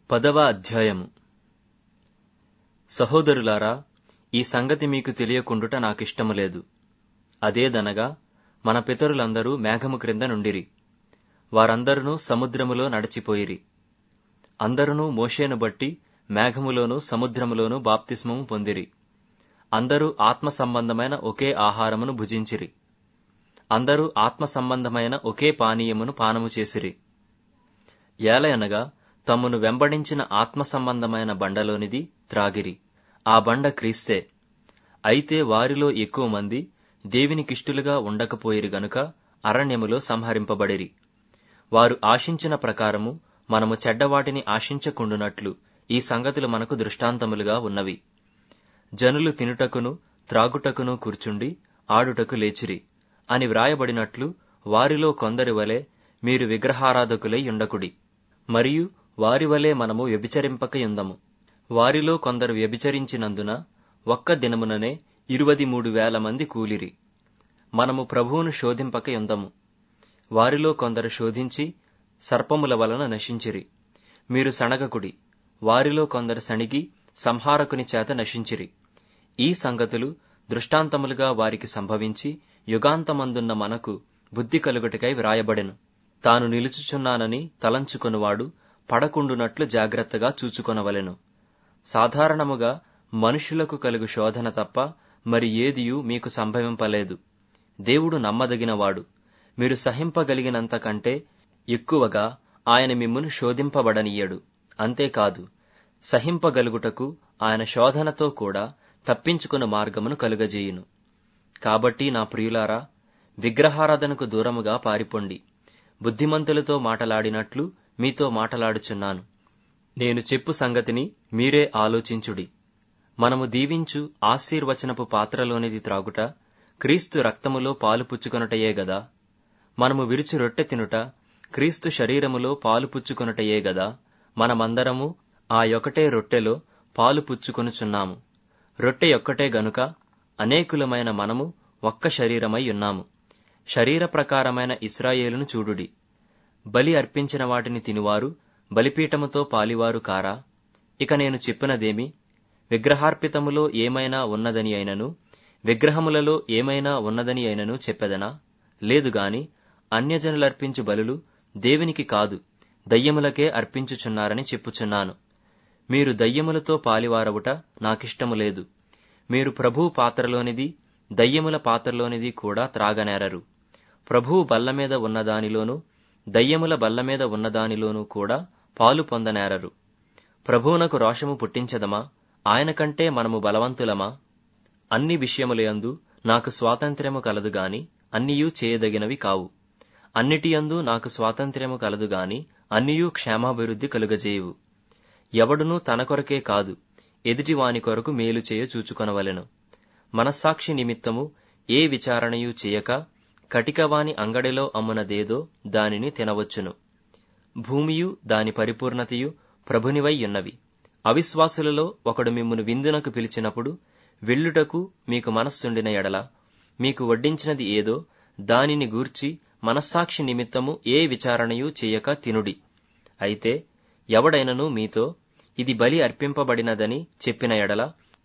పదవ అధ్యాయము సహోదరులారా ఈ సంగతి మీకు తెలియకుండుట నాకిష్టము లేదు అదేదనగా మన పితరులందరూ మేఘము క్రింద నుండిరి వారందరును సముద్రములో నడిచిపోయిరి అందరును మోషేను బట్టి మేఘములోను సముద్రములోను బాప్తిస్మము పొందిరి అందరూ ఆత్మ సంబంధమైన ఒకే ఆహారమును భుజించిరి అందరూ ఆత్మ సంబంధమైన ఒకే పానీయమును పానము చేసిరి ఏలయనగా తమ్మును వెంబడించిన ఆత్మ సంబంధమైన బండలోనిది త్రాగిరి ఆ బండ క్రీస్తే అయితే వారిలో ఎక్కువ మంది దేవునికిష్టులుగా ఉండకపోయిరి గనుక అరణ్యములో సంహరింపబడిరి వారు ఆశించిన ప్రకారము మనము చెడ్డవాటిని ఆశించకుండునట్లు ఈ సంగతులు మనకు దృష్టాంతములుగా ఉన్నవి జనులు తినుటకును త్రాగుటకును కూర్చుండి ఆడుటకు లేచిరి అని వ్రాయబడినట్లు వారిలో కొందరి వలె మీరు విగ్రహారాధకులై ఉండకుడి మరియు వారి వలె మనము వ్యభిచరింపకయుందము వారిలో కొందరు వ్యభిచరించినందున ఒక్క దినముననే ఇరువది మూడు వేల మంది కూలిరి మనము ప్రభువును శోధింపకయుందము వారిలో కొందరు శోధించి సర్పముల వలన నశించిరి మీరు సణగకుడి వారిలో కొందరు సణిగి సంహారకుని చేత నశించిరి ఈ సంగతులు దృష్టాంతములుగా వారికి సంభవించి యుగాంతమందున్న మనకు బుద్ధి కలుగుటకై వ్రాయబడెను తాను నిలుచుచున్నానని తలంచుకొనువాడు పడకుండునట్లు జాగ్రత్తగా చూచుకొనవలెను సాధారణముగా మనుషులకు కలుగు శోధన తప్ప మరి ఏదియూ మీకు సంభవింపలేదు దేవుడు నమ్మదగినవాడు మీరు సహింపగలిగినంత కంటే ఎక్కువగా ఆయన మిమ్మును శోధింపబడనీయడు అంతేకాదు సహింపగలుగుటకు ఆయన శోధనతో కూడా తప్పించుకుని మార్గమును కలుగజేయును కాబట్టి నా ప్రియులారా విగ్రహారాధనకు దూరముగా పారిపోండి బుద్ధిమంతులతో మాటలాడినట్లు మీతో మాటలాడుచున్నాను నేను చెప్పు సంగతిని మీరే ఆలోచించుడి మనము దీవించు ఆశీర్వచనపు పాత్రలోనిది త్రాగుట క్రీస్తు రక్తములో పాలు పుచ్చుకొనుటయే గదా మనము విరుచు రొట్టె తినుట క్రీస్తు శరీరములో పాలు పుచ్చుకొనుటయే గదా మనమందరము ఆ యొకటే రొట్టెలో పాలు పుచ్చుకొనుచున్నాము రొట్టె యొక్కటే గనుక అనేకులమైన మనము ఒక్క శరీరమై ఉన్నాము శరీర ప్రకారమైన ఇస్రాయేలును చూడుడి బలి అర్పించిన వాటిని తినువారు బలిపీఠముతో పాలివారు కారా ఇక నేను చెప్పినదేమి విగ్రహార్పితములో ఏమైనా ఉన్నదని అయినను విగ్రహములలో ఏమైనా ఉన్నదని అయినను చెప్పెదనా లేదు గాని అన్యజనులర్పించు బలులు దేవునికి కాదు దయ్యములకే అర్పించుచున్నారని చెప్పుచున్నాను మీరు దయ్యములతో పాలివారవుట నాకిష్టము లేదు మీరు ప్రభువు పాత్రలోనిది దయ్యముల పాత్రలోనిది కూడా త్రాగనేరరు ప్రభువు బల్ల మీద ఉన్నదానిలోనూ దయ్యముల బల్ల మీద ఉన్నదానిలోనూ కూడా పాలు పొందనేరరు ప్రభువునకు రోషము పుట్టించదమా ఆయన కంటే మనము బలవంతులమా అన్ని విషయములయందు నాకు స్వాతంత్ర్యము కలదు గాని అన్నియూ చేయదగినవి కావు అన్నిటియందు నాకు స్వాతంత్ర్యము కలదు గాని అన్నియూ క్షేమాభివృద్ధి కలుగజేయువు ఎవడునూ తన కొరకే కాదు ఎదుటివాని కొరకు మేలు చేయ చూచుకొనవలెను మనస్సాక్షి నిమిత్తము ఏ విచారణయూ చేయక కటికవాని అంగడిలో అమ్మునదేదో దానిని తినవచ్చును భూమియు దాని పరిపూర్ణతయు ప్రభునివై ఉన్నవి అవిశ్వాసులలో ఒకడు మిమ్మును విందునకు పిలిచినప్పుడు వెళ్ళుటకు మీకు మనస్సుండిన ఎడల మీకు వడ్డించినది ఏదో దానిని గూర్చి మనస్సాక్షి నిమిత్తము ఏ విచారణయూ చేయక తినుడి అయితే ఎవడైనను మీతో ఇది బలి అర్పింపబడినదని చెప్పిన ఎడల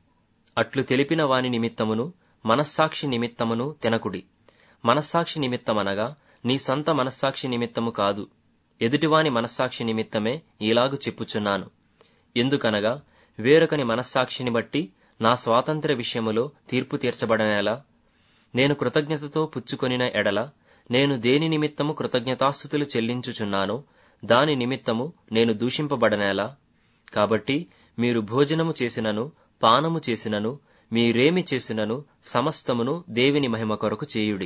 అట్లు తెలిపిన వాని నిమిత్తమును మనస్సాక్షి నిమిత్తమును తినకుడి మనస్సాక్షి నిమిత్తమనగా నీ సొంత మనస్సాక్షి నిమిత్తము కాదు ఎదుటివాని మనస్సాక్షి నిమిత్తమే ఇలాగు చెప్పుచున్నాను ఎందుకనగా వేరొకని మనస్సాక్షిని బట్టి నా స్వాతంత్ర్య విషయములో తీర్పు తీర్చబడనేలా నేను కృతజ్ఞతతో పుచ్చుకొనిన ఎడల నేను దేని నిమిత్తము కృతజ్ఞతాస్థుతులు చెల్లించుచున్నానో దాని నిమిత్తము నేను దూషింపబడనేలా కాబట్టి మీరు భోజనము చేసినను పానము చేసినను మీరేమి చేసినను సమస్తమును దేవిని మహిమ కొరకు చేయుడి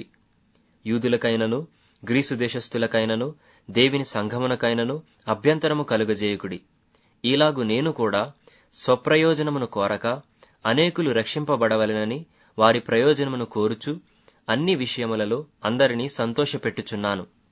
యూదులకైనను గ్రీసు దేశస్థులకైనను దేవిని సంఘమునకైనను అభ్యంతరము కలుగజేయుకుడి ఈలాగు నేను కూడా స్వప్రయోజనమును కోరక అనేకులు రక్షింపబడవలెనని వారి ప్రయోజనమును కోరుచు అన్ని విషయములలో అందరినీ సంతోషపెట్టుచున్నాను